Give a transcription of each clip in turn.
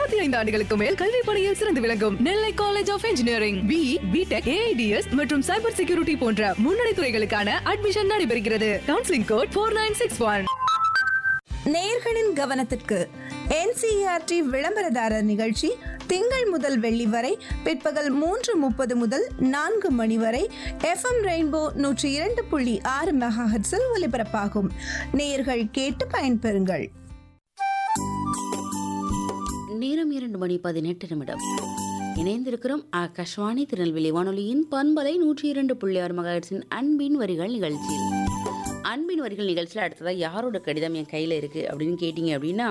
இருபத்தி ஐந்து ஆண்டுகளுக்கு மேல் கல்வி பணியில் சிறந்து விளங்கும் Nellai college of engineering B BTech AIDS மற்றும் சைபர் செக்யூரிட்டி போன்ற முன்னணி துறைகளுக்கான அட்மிஷன் நடைபெறுகிறது counselling code four nine six one நேர்களின் கவனத்திற்கு என்சிஆர்டி விளம்பரதாரர் நிகழ்ச்சி திங்கள் முதல் வெள்ளி வரை பிற்பகல் மூன்று முப்பது முதல் நான்கு மணி வரை எஃப்எம் ரெயின்போ நூற்றி இரண்டு புள்ளி ஆறு மெகாஹெட்ஸில் ஒலிபரப்பாகும் நேயர்கள் கேட்டு பயன்பெறுங்கள் நேரம் இரண்டு மணி பதினெட்டு நிமிடம் இணைந்திருக்கிறோம் ஆகாஷ்வாணி திருநெல்வேலி வானொலியின் பண்பலை நூற்றி இரண்டு புள்ளி ஆறு மகாட்சின் அன்பின் வரிகள் நிகழ்ச்சியில் அன்பின் வரிகள் நிகழ்ச்சியில் அடுத்ததாக யாரோட கடிதம் என் கையில் இருக்குது அப்படின்னு கேட்டிங்க அப்படின்னா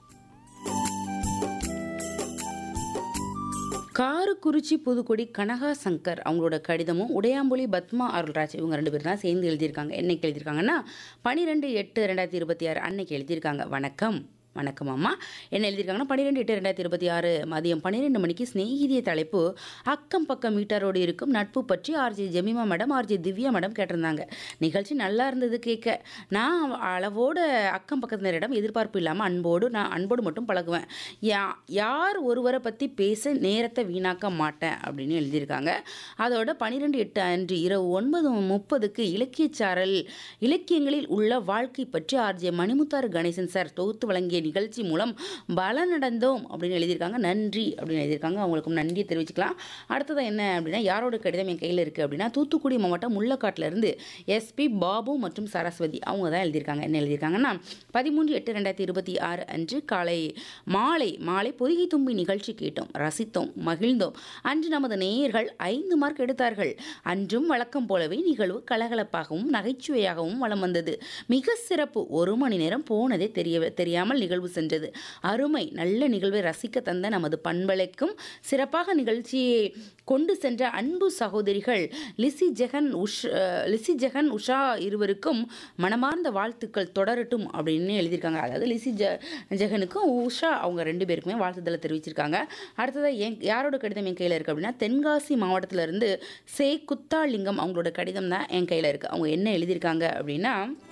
காரக்குறிச்சி புதுக்குடி கனகா சங்கர் அவங்களோட கடிதமும் உடையாம்புலி பத்மா அருள்ராஜ் இவங்க ரெண்டு பேரும் தான் சேர்ந்து எழுதியிருக்காங்க என்னைக்கு எழுதியிருக்காங்கன்னா பன்னிரெண்டு எட்டு ரெண்டாயிரத்தி இருபத்தி ஆறு அன்னைக்கு எழுதியிருக்காங்க வணக்கம் வணக்கம் அம்மா என்ன எழுதியிருக்காங்கன்னா பன்னிரெண்டு எட்டு ரெண்டாயிரத்தி இருபத்தி ஆறு மதியம் பன்னிரெண்டு மணிக்கு ஸ்நேகிதிய தலைப்பு அக்கம் பக்கம் மீட்டரோடு இருக்கும் நட்பு பற்றி RJ Jemima madam RJ Divya madam கேட்டிருந்தாங்க நிகழ்ச்சி நல்லா இருந்தது கேட்க நான் அளவோட அக்கம் பக்கத்தினரிடம் எதிர்பார்ப்பு இல்லாமல் அன்போடு நான் அன்போடு மட்டும் பழகுவேன் யா யார் ஒருவரை பற்றி பேச நேரத்தை வீணாக்க மாட்டேன் அப்படின்னு எழுதியிருக்காங்க அதோட பன்னிரெண்டு எட்டு அன்று இரவு ஒன்பது முப்பதுக்கு இலக்கியச்சாரல் இலக்கியங்களில் உள்ள வாழ்க்கை பற்றி ஆர்ஜே மணிமுத்தாறு கணேசன் சார் தொகுத்து வழங்கிய நிகழ்ச்சி மூலம் பலனடைந்தோம் அப்படின்னு எழுதியிருக்காங்க நன்றி அப்படின்னு எழுதியிருக்காங்க அவங்களுக்கும் நன்றியை தெரிவிச்சுக்கலாம் அடுத்தது என்ன அப்படின்னா யாரோட கடிதம் என் கையில் இருக்குது அப்படின்னா தூத்துக்குடி மாவட்டம் முள்ளக்காட்டில் இருந்து எஸ்பி பாபு மற்றும் சரஸ்வதி அவங்க தான் எழுதியிருக்காங்க என்ன எழுதியிருக்காங்கன்னா பதிமூன்று எட்டு ரெண்டாயிரத்தி இருபத்தி ஆறு அன்று காலை மாலை மாலை பொதிகை தும்பி நிகழ்ச்சி கேட்டோம் ரசித்தோம் மகிழ்ந்தோம் அன்று நமது நேயர்கள் ஐந்து மார்க் எடுத்தார்கள் அன்றும் வழக்கம் போலவே நிகழ்வு கலகலப்பாகவும் நகைச்சுவையாகவும் வலம் வந்தது மிக சிறப்பு ஒரு மணி நேரம் போனதே தெரிய தெரியாமல் நிகழ்வு சென்றது அருமை நல்ல நிகழ்வை ரசிக்க தந்த நமது பண்பலைக்கும் சிறப்பாக நிகழ்ச்சியை கொண்டு சென்ற அன்பு சகோதரிகள் லிசி ஜெகன் உஷ் அஹ், லிசி ஜெகன் உஷா இருவருக்கும் மனமார்ந்த வாழ்த்துக்கள் தொடரட்டும் அப்படின்னு எழுதியிருக்காங்க அதாவது லிசி ஜ ஜெகனுக்கும் உஷா அவங்க ரெண்டு பேருக்குமே வாழ்த்துதலை தெரிவிச்சிருக்காங்க அடுத்ததாக என் யாரோட கடிதம் என் கையில் இருக்குது அப்படின்னா தென்காசி மாவட்டத்துல இருந்து சே குத்தாலிங்கம் அவங்களோட கடிதம் தான் என் கையில் இருக்குது அவங்க என்ன எழுதியிருக்காங்க அப்படின்னா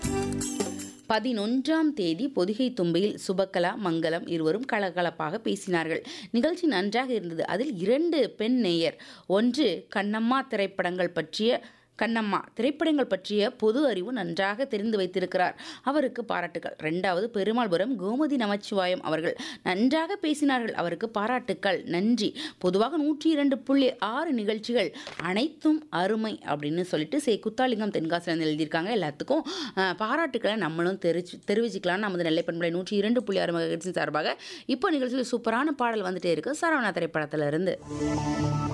பதினொன்றாம் தேதி பொதிகை தும்பையில் சுபகலா மங்களம் இருவரும் கலகலப்பாக பேசினார்கள் நிகழ்ச்சி நன்றாக இருந்தது அதில் இரண்டு பெண் நேயர் ஒன்று கண்ணம்மா திரைப்படங்கள் பற்றிய கண்ணம்மா திரைப்படங்கள் பற்றிய பொது அறிவு நன்றாக தெரிந்து வைத்திருக்கிறார் அவருக்கு பாராட்டுகள் ரெண்டாவது பெருமாள்புரம் கோமதி நமச்சிவாயம் அவர்கள் நன்றாக பேசினார்கள் அவருக்கு பாராட்டுக்கள் நன்றி பொதுவாக நூற்றி இரண்டு புள்ளி ஆறு நிகழ்ச்சிகள் அனைத்தும் அருமை அப்படின்னு சொல்லிட்டு சே குத்தாலிங்கம் தென்காசிலேருந்து எழுதியிருக்காங்க எல்லாத்துக்கும் அஹ், பாராட்டுக்களை நம்மளும் தெரிச்சு தெரிவிச்சுக்கலாம் நமது நெல்லை பண்பலை நூற்றி இரண்டு புள்ளி ஆறு மகிழ்ச்சியின் சார்பாக இப்போ நிகழ்ச்சியில் சூப்பரான பாடல் வந்துட்டே இருக்கு சரவணா திரைப்படத்திலிருந்து